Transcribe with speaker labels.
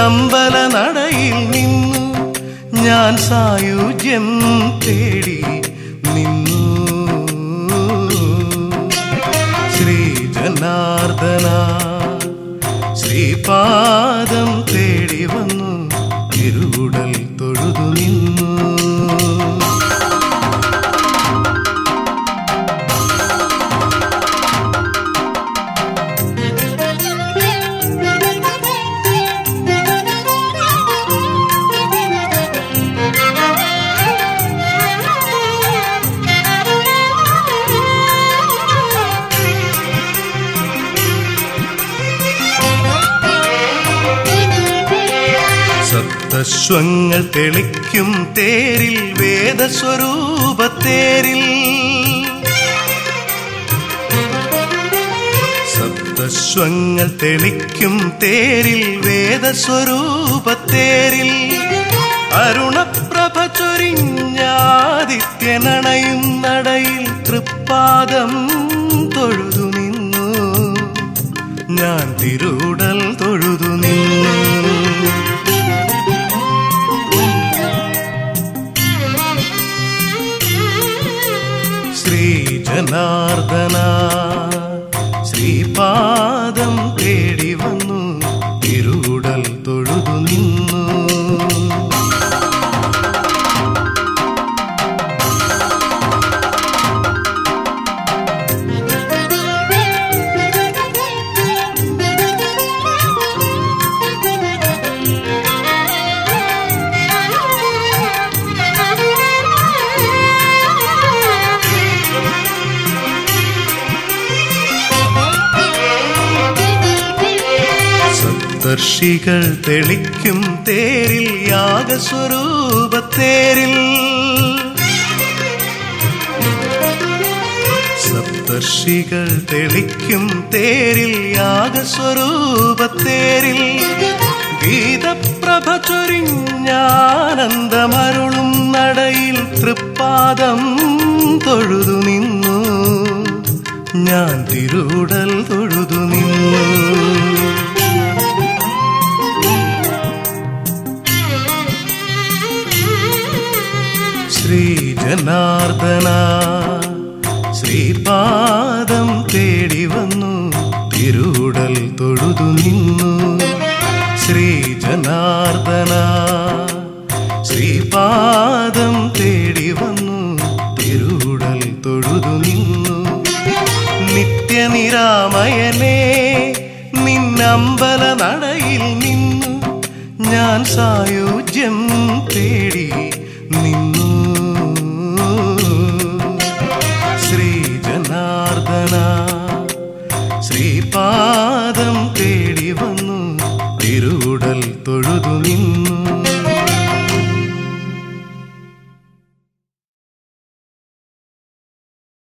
Speaker 1: നിന്നമ്പല നടയിൽ നിന്നു ഞാൻ സായുജ്യം തേടി നിന്നു ശ്രീ ജനാർദ്ദന ശ്രീപാദം തേടി വന്നു ഇരുടൽ തൊഴുതു നിന്നു സപ്തശ്വങ്ങൾ തെളിക്കും തേരിൽ വേദസ്വരൂപത്തേരിൽ സപ്തശ്വങ്ങൾ തെളിക്കും തേരിൽ വേദസ്വരൂപത്തേരിൽ അരുണപ്രഭ ചൊരിഞ്ഞാദിത്യനണയും നടയിൽ തൃപ്പാദം തൊഴുതു നിന്നു ഞാൻ തിരുടൽ തൊഴുതു നിന്നു ശ്രീ ജനാർദ്ദന ശ്രീപാദം തേടി വന്നു ഇരുടൽ തൊഴുതു നിന്നു സപ്തർഷികൾ തെളിക്കും തേരിൽ യാഗസ്വരൂപത്തേരിൽ സപ്തർഷികൾ തെളിക്കും തേരിൽ യാഗസ്വരൂപത്തേരിൽ ഗീതപ്രഭ ചൊരിഞ്ഞാനന്ദമരുളും നടയിൽ തൃപ്പാദം തൊഴുതു നിന്നു ഞാൻ തിരുടൽ തൊഴുതു നിന്നു ശ്രീ ജനാർദ്ദന ശ്രീപാദം തേടി വന്നു തിരുടൽ തൊഴുതു നിന്നു ശ്രീ ജനാർദ്ദന ശ്രീപാദം തേടി വന്നു തിരുടൽ തൊഴുതു നിന്നു നിത്യനിരാമയനേ നിന്നമ്പല നടയിൽ നിന്നു ഞാൻ സായുജ്യം തേടി നിന്നു ശ്രീ ജനാർദ്ദന ശ്രീപാദം തേടി വന്നു തിരുടൽ തൊഴുതു നിന്നു